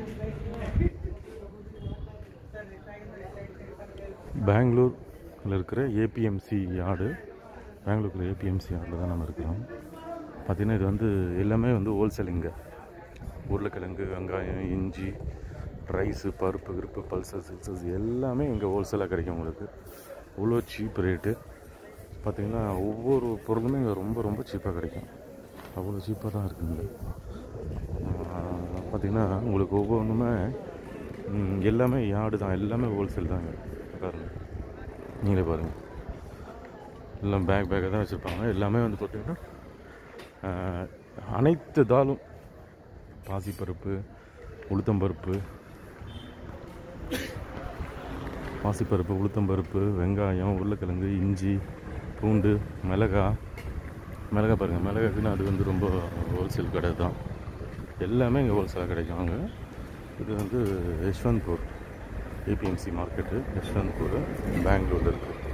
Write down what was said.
பெங்களூரில் இருக்கிற A P M C yard பெங்களூருக்குள்ள ஏபிஎம்சி யார்டில் தான் நம்ம இருக்கிறோம் பார்த்திங்கன்னா இது வந்து எல்லாமே வந்து ஹோல்சேலிங்க உருளைக்கிழங்கு வெங்காயம் இஞ்சி ரைஸு பருப்பு கிருப்பு பல்சஸ் சில்சஸ் எல்லாமே இங்கே ஹோல்சேலாக கிடைக்கும் உங்களுக்கு இவ்வளோ சீப் ரேட்டு பார்த்திங்கன்னா ஒவ்வொரு பொருளுமே இங்கே ரொம்ப ரொம்ப சீப்பாக கிடைக்கும் அவ்வளோ சீப்பாக தான் இருக்குங்க பார்த்திங்கன்னா உங்களுக்கு ஒவ்வொன்றுமே ம், எல்லாமே யார்டு தான் எல்லாமே ஹோல்சேல் தாங்க பாருங்க நீங்களே பாருங்கள் எல்லாம் பேக் பேக்காக தான் வச்சுருப்பாங்க எல்லாமே வந்து பார்த்திங்கன்னா ஆஹ், அனைத்து தாலும் பாசிப்பருப்பு உளுத்தம்பருப்பு பாசிப்பருப்பு உளுத்தம்பருப்பு வெங்காயம் உருளைக்கிழங்கு இஞ்சி பூண்டு மிளகா மிளகா பாருங்கள் மிளகாக்குன்னு அது வந்து ரொம்ப ஹோல்சேல் கடை தான் எல்லாமே இங்கே ஹோல்சேலாக கிடைக்கும் அங்கே இது வந்து யஷ்வந்த்பூர் ஏபிஎம்சி மார்க்கெட்டு யஷ்வந்த்பூர் பெங்களூரில் இருக்குது